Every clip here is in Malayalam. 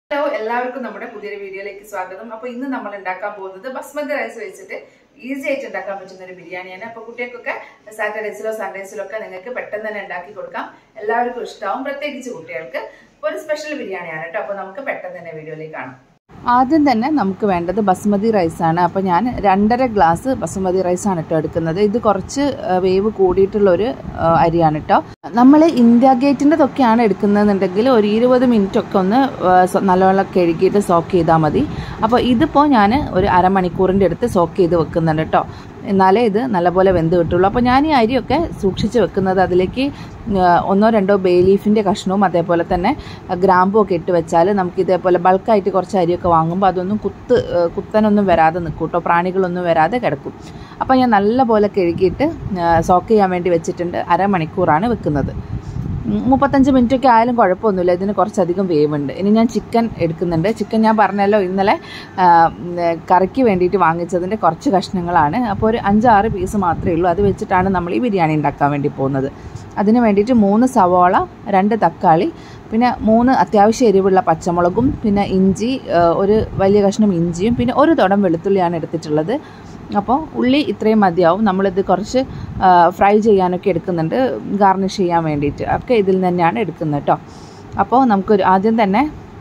ഹലോ എല്ലാവർക്കും നമ്മുടെ പുതിയൊരു വീഡിയോയിലേക്ക് സ്വാഗതം അപ്പൊ ഇന്ന് നമ്മൾ ഉണ്ടാക്കാൻ പോകുന്നത് ബസ്മതി റൈസ് വെച്ചിട്ട് ഈസി ആയിട്ട് ഉണ്ടാക്കാൻ പറ്റുന്ന ഒരു ബിരിയാണിയാണ് അപ്പൊ കുട്ടികൾക്കൊക്കെ സാറ്റർഡേസിലോ സൺഡേസിലോ ഒക്കെ നിങ്ങൾക്ക് പെട്ടെന്ന് തന്നെ ഉണ്ടാക്കി കൊടുക്കാം എല്ലാവർക്കും ഇഷ്ടമാവും പ്രത്യേകിച്ച് കുട്ടികൾക്ക് അപ്പൊ ഒരു സ്പെഷ്യൽ ബിരിയാണിയാണ് കേട്ടോ അപ്പൊ നമുക്ക് പെട്ടെന്ന് തന്നെ വീഡിയോയിലേക്ക് കാണാം ആദ്യം തന്നെ നമുക്ക് വേണ്ടത് ബസുമതി റൈസാണ് അപ്പോൾ ഞാൻ രണ്ടര ഗ്ലാസ് ബസുമതി റൈസാണ് കേട്ടോ എടുക്കുന്നത് ഇത് കുറച്ച് ആ, വേവ് കൂടിയിട്ടുള്ള ഒരു ആ, അരിയാണ് കേട്ടോ നമ്മൾ ഇന്ത്യ ഗേറ്റിൻ്റെതൊക്കെയാണ് എടുക്കുന്നതെന്നുണ്ടെങ്കിൽ ഒരു ഇരുപത് മിനിറ്റ് ഒക്കെ ഒന്ന് ആ, സോ- നല്ലവണ്ണം കഴുകിയിട്ട് സോക്ക് ചെയ്താൽ മതി അപ്പോൾ ഇതിപ്പോൾ ഞാൻ ഒരു അരമണിക്കൂറിൻ്റെ അടുത്ത് സോക്ക് ചെയ്ത് വെക്കുന്നുണ്ട് കേട്ടോ എന്നാലേ ഇത് നല്ലപോലെ വെന്ത് കിട്ടുള്ളൂ അപ്പോൾ ഞാൻ ഈ അരിയൊക്കെ സൂക്ഷിച്ച് വെക്കുന്നത് അതിലേക്ക് ആ, ഒന്നോ രണ്ടോ ബേ ലീഫിൻ്റെ കഷ്ണവും അതേപോലെ തന്നെ ഗ്രാമ്പും ഒക്കെ ഇട്ട് വെച്ചാൽ നമുക്ക് ഇതേപോലെ ബൾക്കായിട്ട് കുറച്ച് അരിയൊക്കെ വാങ്ങുമ്പോൾ അതൊന്നും കുത്ത് ആ, കുത്തനൊന്നും വരാതെ നിൽക്കും കേട്ടോ പ്രാണികളൊന്നും വരാതെ കിടക്കും അപ്പോൾ ഞാൻ നല്ലപോലെ കഴുകിയിട്ട് സോക്ക് ചെയ്യാൻ വേണ്ടി വെച്ചിട്ടുണ്ട് അരമണിക്കൂറാണ് വെക്കുന്നത് ഉം, മുപ്പത്തഞ്ച് മിനിറ്റ് ഒക്കെ ആയാലും കുഴപ്പമൊന്നുമില്ല ഇതിന് കുറച്ചധികം വേവുണ്ട് ഇനി ഞാൻ ചിക്കൻ എടുക്കുന്നുണ്ട് ചിക്കൻ ഞാൻ പറഞ്ഞല്ലോ ഇന്നലെ ആ, ഉം, കറിക്ക് വേണ്ടിയിട്ട് വാങ്ങിച്ചതിൻ്റെ കുറച്ച് കഷ്ണങ്ങളാണ് അപ്പോൾ ഒരു അഞ്ചാറ് പീസ് മാത്രമേ ഉള്ളൂ അത് വെച്ചിട്ടാണ് നമ്മൾ ഈ ബിരിയാണി ഉണ്ടാക്കാൻ വേണ്ടി പോകുന്നത് അതിന് വേണ്ടിയിട്ട് മൂന്ന് സവോള രണ്ട് തക്കാളി പിന്നെ മൂന്ന് അത്യാവശ്യം എരിവുള്ള പച്ചമുളകും പിന്നെ ഇഞ്ചി ആ, ഒരു വലിയ കഷ്ണം ഇഞ്ചിയും പിന്നെ ഒരു തുടം വെളുത്തുള്ളിയാണ് എടുത്തിട്ടുള്ളത് അപ്പോൾ ഉള്ളി ഇത്രയും മതിയാവും നമ്മളിത് കുറച്ച് ആ, ഫ്രൈ ചെയ്യാനൊക്കെ എടുക്കുന്നുണ്ട് ഗാർണിഷ് ചെയ്യാൻ വേണ്ടിയിട്ട് ഒക്കെ ഇതിൽ തന്നെയാണ് എടുക്കുന്നത് കേട്ടോ അപ്പോൾ നമുക്കൊരു ആദ്യം തന്നെ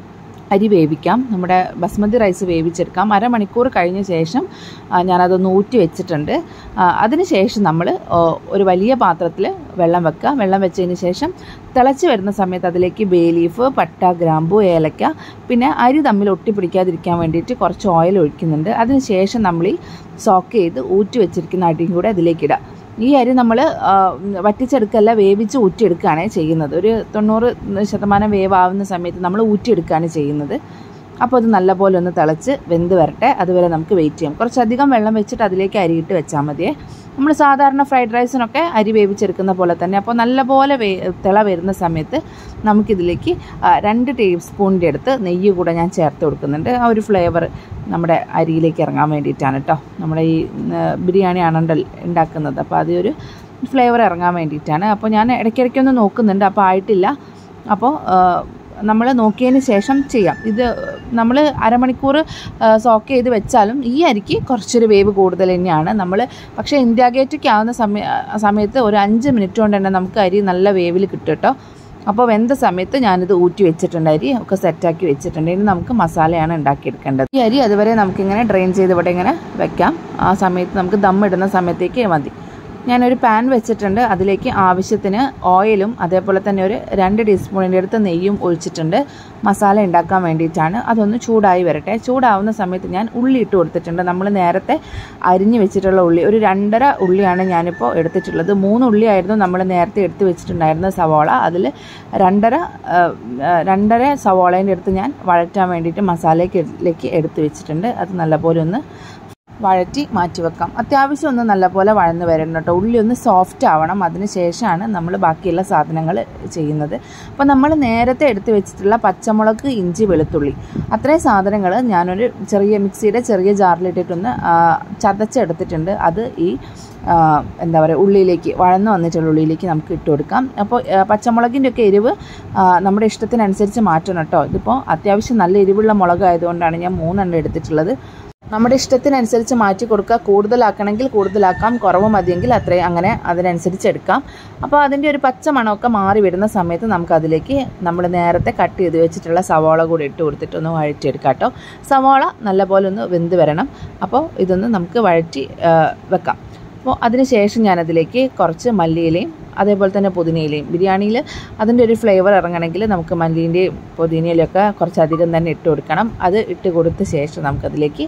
അരി വേവിക്കാം നമ്മുടെ ബസ്മതി റൈസ് വേവിച്ചെടുക്കാം അരമണിക്കൂർ കഴിഞ്ഞ ശേഷം ആ, ഞാനതൊന്ന് ഊറ്റി വെച്ചിട്ടുണ്ട് ആ, അതിന് ശേഷം നമ്മൾ ഒരു വലിയ പാത്രത്തിൽ വെള്ളം വെക്കുക വെള്ളം വെച്ചതിന് ശേഷം തിളച്ച് വരുന്ന സമയത്ത് അതിലേക്ക് ബേ ലീഫ് പട്ട ഗ്രാമ്പു ഏലക്ക പിന്നെ അരി തമ്മിൽ ഒട്ടിപ്പിടിക്കാതിരിക്കാൻ വേണ്ടിയിട്ട് കുറച്ച് ഓയിൽ ഒഴിക്കുന്നുണ്ട് അതിന് ശേഷം നമ്മൾ ഈ സോക്ക് ചെയ്ത് ഊറ്റി വെച്ചിരിക്കുന്ന അരിയും കൂടെ അതിലേക്ക് ഇടുക ഈ അരി നമ്മൾ വറ്റിച്ചെടുക്കല്ല വേവിച്ച് ഊറ്റിയെടുക്കുകയാണ് ചെയ്യുന്നത് ഒരു തൊണ്ണൂറ് ശതമാനം വേവാവുന്ന സമയത്ത് നമ്മൾ ഊറ്റിയെടുക്കുകയാണ് ചെയ്യുന്നത് അപ്പോൾ അത് നല്ലപോലെ ഒന്ന് തിളച്ച് വെന്ത് വരട്ടെ അതുവരെ നമുക്ക് വെയിറ്റ് ചെയ്യാം കുറച്ചധികം വെള്ളം വെച്ചിട്ട് അതിലേക്ക് അരിയിട്ട് വെച്ചാൽ മതിയേ നമ്മൾ സാധാരണ ഫ്രൈഡ് റൈസിനൊക്കെ അരി വേവിച്ചെടുക്കുന്ന പോലെ തന്നെ അപ്പോൾ നല്ലപോലെ വേ തിള വരുന്ന സമയത്ത് നമുക്കിതിലേക്ക് ആ, രണ്ട് ടേബിൾ സ്പൂണിൻ്റെ അടുത്ത് നെയ്യ് കൂടെ ഞാൻ ചേർത്ത് കൊടുക്കുന്നുണ്ട് ആ ഒരു ഫ്ലേവർ നമ്മുടെ അരിയിലേക്ക് ഇറങ്ങാൻ വേണ്ടിയിട്ടാണ് കേട്ടോ നമ്മുടെ ഈ ബിരിയാണി ആണുണ്ടൽ ഉണ്ടാക്കുന്നത് അപ്പോൾ അതൊരു ഫ്ലേവർ ഇറങ്ങാൻ വേണ്ടിയിട്ടാണ് അപ്പോൾ ഞാൻ ഇടയ്ക്കിടയ്ക്കൊന്ന് നോക്കുന്നുണ്ട് അപ്പോൾ ആയിട്ടില്ല അപ്പോൾ നമ്മൾ നോക്കിയതിന് ശേഷം ചെയ്യാം ഇത് നമ്മൾ അരമണിക്കൂർ സോക്ക് ചെയ്ത് വെച്ചാലും ഈ അരിക്ക് കുറച്ചൊരു വേവ് കൂടുതൽ തന്നെയാണ് നമ്മൾ പക്ഷേ ഇന്ത്യ ഗേറ്റൊക്കെ ആവുന്ന സമയ സമയത്ത് ഒരു അഞ്ച് മിനിറ്റ് കൊണ്ട് തന്നെ നമുക്ക് അരി നല്ല വേവിൽ കിട്ടും കേട്ടോ അപ്പോൾ വെന്ത സമയത്ത് ഞാനിത് ഊറ്റി വെച്ചിട്ടുണ്ട് അരി ഒക്കെ സെറ്റാക്കി വെച്ചിട്ടുണ്ട് ഇനി നമുക്ക് മസാലയാണ് ഉണ്ടാക്കിയെടുക്കേണ്ടത് ഈ അരി അതുവരെ നമുക്കിങ്ങനെ ഡ്രെയിൻ ചെയ്ത് ഇവിടെ ഇങ്ങനെ വെക്കാം ആ സമയത്ത് നമുക്ക് ദം ഇടുന്ന സമയത്തേക്ക് മതി ഞാനൊരു പാൻ വെച്ചിട്ടുണ്ട് അതിലേക്ക് ആവശ്യത്തിന് ഓയിലും അതേപോലെ തന്നെ ഒരു രണ്ട് ടീസ്പൂണിൻ്റെ അടുത്ത് നെയ്യും ഒഴിച്ചിട്ടുണ്ട് മസാല ഉണ്ടാക്കാൻ വേണ്ടിയിട്ടാണ് അതൊന്ന് ചൂടായി വരട്ടെ ചൂടാവുന്ന സമയത്ത് ഞാൻ ഉള്ളി ഇട്ട് കൊടുത്തിട്ടുണ്ട് നമ്മൾ നേരത്തെ അരിഞ്ഞ് വെച്ചിട്ടുള്ള ഉള്ളി ഒരു രണ്ടര ഉള്ളിയാണ് ഞാനിപ്പോൾ എടുത്തിട്ടുള്ളത് മൂന്ന് ഉള്ളിയായിരുന്നു നമ്മൾ നേരത്തെ എടുത്ത് വെച്ചിട്ടുണ്ടായിരുന്ന സവാള അതിൽ രണ്ടര ആ, ആ, രണ്ടര സവാളേൻ്റെ അടുത്ത് ഞാൻ വഴറ്റാൻ വേണ്ടിയിട്ട് മസാലയ്ക്ക് എടുത്ത് വെച്ചിട്ടുണ്ട് അത് നല്ലപോലെ ഒന്ന് വഴറ്റി മാറ്റി വെക്കാം അത്യാവശ്യം ഒന്ന് നല്ലപോലെ വഴന്ന് വരണം കേട്ടോ ഉള്ളി ഒന്ന് സോഫ്റ്റ് ആവണം അതിന് ശേഷമാണ് നമ്മൾ ബാക്കിയുള്ള സാധനങ്ങൾ ചെയ്യുന്നത് അപ്പോൾ നമ്മൾ നേരത്തെ എടുത്ത് വെച്ചിട്ടുള്ള പച്ചമുളക് ഇഞ്ചി വെളുത്തുള്ളി അത്രയും സാധനങ്ങൾ ഞാനൊരു ചെറിയ മിക്സിയുടെ ചെറിയ ജാറിലിട്ടിട്ടൊന്ന് ആ, ചതച്ചെടുത്തിട്ടുണ്ട് അത് ഈ ആ, എന്താ പറയുക ഉള്ളിയിലേക്ക് വഴന്ന് വന്നിട്ടുള്ള ഉള്ളിയിലേക്ക് നമുക്ക് ഇട്ട് കൊടുക്കാം അപ്പോൾ ആ, പച്ചമുളകിൻ്റെ ഒക്കെ എരിവ് ആ, നമ്മുടെ ഇഷ്ടത്തിനനുസരിച്ച് മാറ്റണം കേട്ടോ ഇതിപ്പോൾ അത്യാവശ്യം നല്ല എരിവുള്ള മുളക് ആയതുകൊണ്ടാണ് ഞാൻ മൂന്നെണ്ണം എടുത്തിട്ടുള്ളത് നമ്മുടെ ഇഷ്ടത്തിനനുസരിച്ച് മാറ്റി കൊടുക്കുക കൂടുതലാക്കണമെങ്കിൽ കൂടുതലാക്കാം കുറവ് മതിയെങ്കിൽ അത്രയും അങ്ങനെ അതിനനുസരിച്ച് എടുക്കാം അപ്പോൾ അതിൻ്റെ ഒരു പച്ച മണമൊക്കെ മാറി വരുന്ന സമയത്ത് നമുക്ക് അതിലേക്ക് നമ്മൾ നേരത്തെ കട്ട് ചെയ്ത് വെച്ചിട്ടുള്ള സവാള കൂടി ഇട്ട് കൊടുത്തിട്ട് ഒന്ന് വഴറ്റിയെടുക്കാം കേട്ടോ സവാള നല്ലപോലെ ഒന്ന് വെന്ത് വരണം അപ്പോൾ ഇതൊന്ന് നമുക്ക് വഴറ്റി ആ, വെക്കാം അപ്പോൾ അതിന് ശേഷം ഞാനതിലേക്ക് കുറച്ച് മല്ലിയിലയും അതേപോലെ തന്നെ പുതിനയിലയും ബിരിയാണിയിൽ അതിൻ്റെ ഒരു ഫ്ലേവർ ഇറങ്ങണമെങ്കിൽ നമുക്ക് മല്ലിൻ്റെയും പുതിനയിലൊക്കെ കുറച്ചധികം തന്നെ ഇട്ട് കൊടുക്കണം അത് ഇട്ട് കൊടുത്ത ശേഷം നമുക്കതിലേക്ക്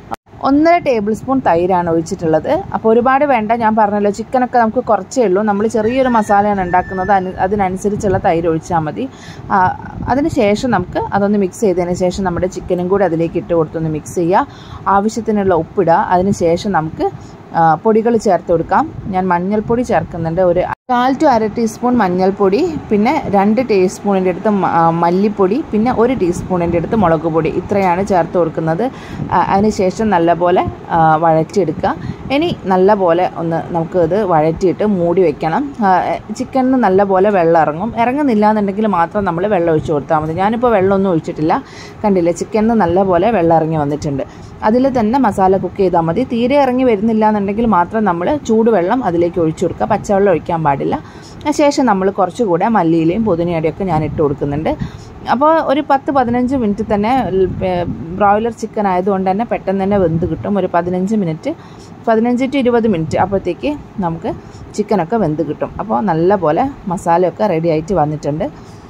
ഒന്നര ടേബിൾ സ്പൂൺ തൈരാണ് ഒഴിച്ചിട്ടുള്ളത് അപ്പോൾ ഒരുപാട് വേണ്ട ഞാൻ പറഞ്ഞല്ലോ ചിക്കനൊക്കെ നമുക്ക് കുറച്ചേ ഉള്ളൂ നമ്മൾ ചെറിയൊരു മസാലയാണ് ഉണ്ടാക്കുന്നത് അതിന് അതിനനുസരിച്ചുള്ള തൈര് ഒഴിച്ചാൽ മതി ആ, അതിന് ശേഷം നമുക്ക് അതൊന്ന് മിക്സ് ചെയ്തതിന് ശേഷം നമ്മുടെ ചിക്കനും കൂടി അതിലേക്ക് ഇട്ട് കൊടുത്തൊന്ന് മിക്സ് ചെയ്യുക ആവശ്യത്തിനുള്ള ഉപ്പിടുക അതിന് ശേഷം നമുക്ക് പൊടികൾ ചേർത്ത് കൊടുക്കാം ഞാൻ മഞ്ഞൾപ്പൊടി ചേർക്കുന്നുണ്ട് ഒരു കാൽ ടു അര ടീസ്പൂൺ മഞ്ഞൾപ്പൊടി പിന്നെ രണ്ട് ടീസ്പൂണിൻ്റെ അടുത്ത് മ- ആ, മല്ലിപ്പൊടി പിന്നെ ഒരു ടീസ്പൂണിൻ്റെ അടുത്ത് മുളക് പൊടി ഇത്രയാണ് ചേർത്ത് കൊടുക്കുന്നത് ആ, അതിനുശേഷം നല്ലപോലെ ആ, വഴറ്റിയെടുക്കുക ഇനി നല്ലപോലെ ഒന്ന് നമുക്ക് ഇത് വഴറ്റിയിട്ട് മൂടി വെക്കണം ചിക്കനിൽ നിന്ന് നല്ലപോലെ വെള്ളം ഇറങ്ങും ഇറങ്ങുന്നില്ല എന്നുണ്ടെങ്കിൽ മാത്രം നമ്മൾ വെള്ളം ഒഴിച്ച് കൊടുത്താൽ മതി ഞാനിപ്പോൾ വെള്ളമൊന്നും ഒഴിച്ചിട്ടില്ല കണ്ടില്ലേ ചിക്കനിൽ നിന്ന് നല്ലപോലെ വെള്ളം ഇറങ്ങി വന്നിട്ടുണ്ട് അതിൽ തന്നെ മസാല കുക്ക് ചെയ്താൽ മതി തീരെ ഇറങ്ങി വരുന്നില്ല എന്നുണ്ടെങ്കിൽ മാത്രം നമ്മൾ ചൂടുവെള്ളം അതിലേക്ക് ഒഴിച്ചു കൊടുക്കുക പച്ചവെള്ളം ഒഴിക്കാൻ പാടില്ല ശേഷം നമ്മൾ കുറച്ചുകൂടെ മല്ലിയിലയും പുതിനയുടെയൊക്കെ ഞാൻ ഇട്ട് കൊടുക്കുന്നുണ്ട് അപ്പോൾ ഒരു പത്ത് പതിനഞ്ച് മിനിറ്റ് തന്നെ ബ്രോയിലർ ചിക്കൻ ആയതുകൊണ്ട് തന്നെ പെട്ടെന്ന് തന്നെ വെന്ത് കിട്ടും ഒരു പതിനഞ്ച് മിനിറ്റ് പതിനഞ്ച് ടു ഇരുപത് മിനിറ്റ് അപ്പോഴത്തേക്ക് നമുക്ക് ചിക്കനൊക്കെ വെന്ത് കിട്ടും അപ്പോൾ നല്ലപോലെ മസാലയൊക്കെ റെഡി ആയിട്ട് വന്നിട്ടുണ്ട്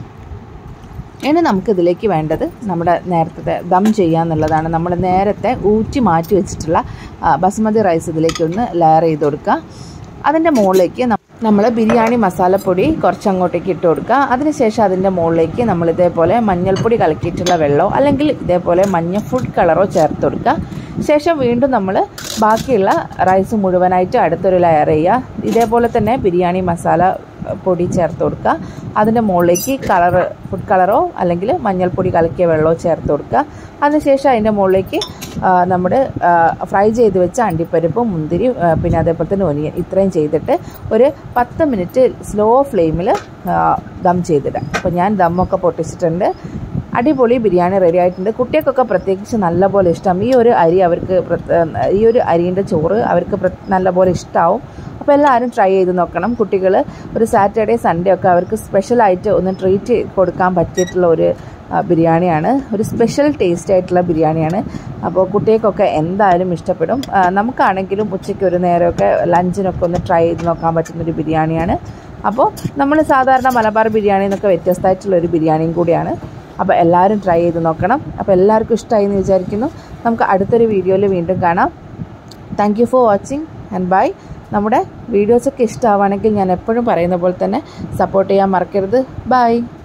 ഇനി നമുക്ക് ഇതിലേക്ക് വേണ്ടത് നമ്മുടെ നേരത്തെ ദം ചെയ്യാന്നുള്ളതാണ് നമ്മൾ നേരത്തെ ഊറ്റി മാറ്റി വെച്ചിട്ടുള്ള ആ, ബസുമതി റൈസ് ഇതിലേക്ക് ഒന്ന് ലെയർ ചെയ്ത് കൊടുക്കുക അതിൻ്റെ മുകളിലേക്ക് നമ്മൾ ബിരിയാണി മസാലപ്പൊടി കുറച്ച് അങ്ങോട്ടേക്ക് ഇട്ട് കൊടുക്കുക അതിനുശേഷം അതിൻ്റെ മുകളിലേക്ക് നമ്മൾ ഇതേപോലെ മഞ്ഞൾപ്പൊടി കലക്കിയിട്ടുള്ള വെള്ളമോ അല്ലെങ്കിൽ ഇതേപോലെ മഞ്ഞ ഫുഡ് കളറോ ചേർത്ത് കൊടുക്കുക ശേഷം വീണ്ടും നമ്മൾ ബാക്കിയുള്ള റൈസ് മുഴുവനായിട്ട് അടുത്തൊരു ലെയർ ചെയ്യുക ഇതേപോലെ തന്നെ ബിരിയാണി മസാല പൊടി ചേർത്ത് കൊടുക്കുക അതിൻ്റെ മുകളിലേക്ക് കളർ ഫുഡ് കളറോ അല്ലെങ്കിൽ മഞ്ഞൾപ്പൊടി കലക്കിയ വെള്ളമോ ചേർത്ത് കൊടുക്കുക അതിനുശേഷം അതിൻ്റെ മുകളിലേക്ക് ആ, നമ്മുടെ ഫ്രൈ ചെയ്ത് വെച്ച അണ്ടിപ്പരിപ്പ് മുന്തിരി ആ, പിന്നെ അതേപോലെ തന്നെ ഒനിയൻ ഇത്രയും ചെയ്തിട്ട് ഒരു പത്ത് മിനിറ്റ് സ്ലോ ഫ്ലെയിമിൽ ദം ചെയ്തിടാം അപ്പോൾ ഞാൻ ദമ്മൊക്കെ പൊട്ടിച്ചിട്ടുണ്ട് അടിപൊളി ബിരിയാണി റെഡി ആയിട്ടുണ്ട് കുട്ടികൾക്കൊക്കെ പ്രത്യേകിച്ച് നല്ലപോലെ ഇഷ്ടം ഈ ഒരു അരി അവർക്ക് പ്രത്യേക- ഈ ഒരു അരിൻ്റെ ചോറ് അവർക്ക് പ്ര- നല്ലപോലെ ഇഷ്ടമാവും അപ്പോൾ എല്ലാവരും ട്രൈ ചെയ്ത് നോക്കണം കുട്ടികൾ ഒരു സാറ്റർഡേ സൺഡേ ഒക്കെ അവർക്ക് സ്പെഷ്യലായിട്ട് ഒന്ന് ട്രീറ്റ് കൊടുക്കാൻ പറ്റിയിട്ടുള്ള ഒരു ആ, ബിരിയാണിയാണ് ഒരു സ്പെഷ്യൽ ടേസ്റ്റ് ആയിട്ടുള്ള ബിരിയാണിയാണ് അപ്പോൾ കുട്ടികൾക്കൊക്കെ എന്തായാലും ഇഷ്ടപ്പെടും ആ, നമുക്കാണെങ്കിലും ഉച്ചയ്ക്ക് ഒരു നേരമൊക്കെ ലഞ്ചിനൊക്കെ ഒന്ന് ട്രൈ ചെയ്ത് നോക്കാൻ പറ്റുന്ന ഒരു ബിരിയാണിയാണ് അപ്പോൾ നമ്മൾ സാധാരണ മലബാർ ബിരിയാണി എന്നൊക്കെ വ്യത്യസ്തമായിട്ടുള്ള ഒരു ബിരിയാണിയും കൂടിയാണ് അപ്പോൾ എല്ലാവരും ട്രൈ ചെയ്ത് നോക്കണം അപ്പോൾ എല്ലാവർക്കും ഇഷ്ടമായി എന്ന് വിചാരിക്കുന്നു നമുക്ക് അടുത്തൊരു വീഡിയോയിൽ വീണ്ടും കാണാം thank you for watching and bye നമ്മുടെ വീഡിയോസൊക്കെ ഇഷ്ടമാവുകയാണെങ്കിൽ ഞാൻ എപ്പോഴും പറയുന്ന പോലെ തന്നെ സപ്പോർട്ട് ചെയ്യാൻ മറക്കരുത് ബൈ